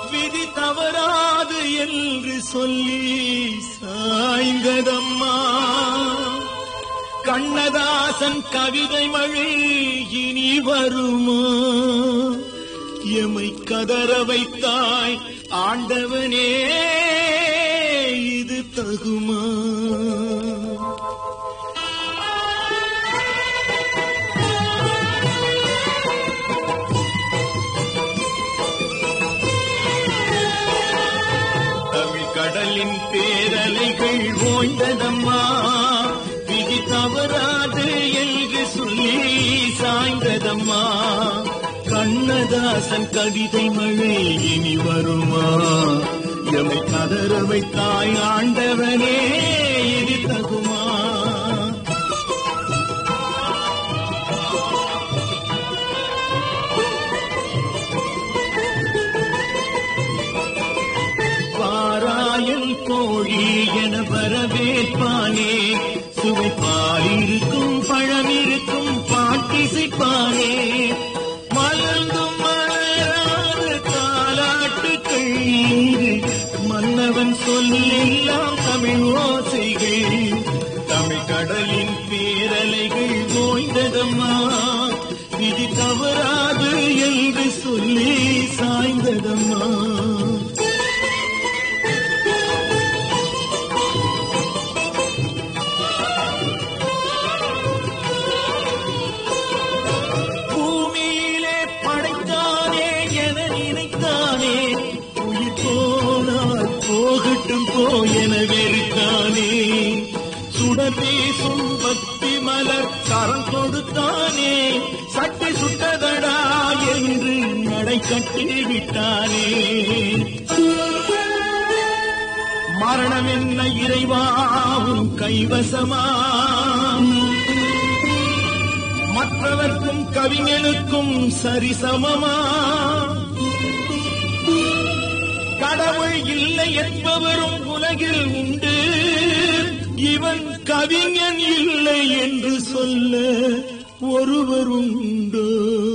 விதி தவறாது என்று சொல்லி சாய்ந்ததம்மா கண்ணதாசன் கவிதை மழை இனி வருமா எமை கதற வைத்தாய் ஆண்டவனே இது தகுமா தமிழ் கடலின் பேரலைகள் ஓய்ந்ததம்மா விதி தவறாது என்று சொல்லி சாய்ந்ததம்மா கண்ணதாசன் கவிதை மழை இனி வருமா எமை கதற வைத்தாய் ஆண்டவனே இது தகுமா பாராயல் கோழி என வரவேற்பானே சுவை பாலிருக்கும் பழம் இருக்கும் பாட்டிசைப்பானே மலர்ந்தும் மலராத தாலாட்டுக்கள் இங்கு மன்னவன் சொல்லெல்லாம் தமிழ் ஓசைகள் தமிழ் கடலின் பேரலைகள் ஓய்ந்ததம்மா விதி தவறாது என்று சொல்லி சாய்ந்ததம்மா பூமியிலே படைத்தானே என நினைத்தானே உயிர் போனால் போகட்டும் போ என வெறுத்தானே சுடர் பேசும் பக்தி மலர் கரம் கொடுத்தானே சட்டை சுட்டதடா என்று நடை கட்டி விட்டானே மரணம் என்ன இறைவாவும் கைவசமா மற்றவர்க்கும் கவிஞனுக்கும் சரிசமமா கடவுள் இல்லை என்பவரும் உலகில் உண்டு இவன் கவிஞன் இல்லை என்று சொல்ல ஒருவரும் உண்டு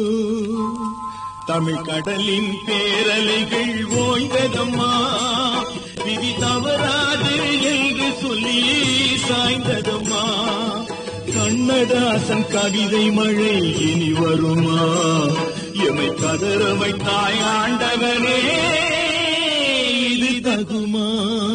தமிழ் கடலின் பேரலைகள் ஓய்ந்ததம்மா விதி தவறாது என்று சொல்லி சாய்ந்ததம்மா கண்ணதாசன் கவிதை மழை இனி வருமா எமை கதற வைத்தாய் ஆண்டவனே இது தகுமா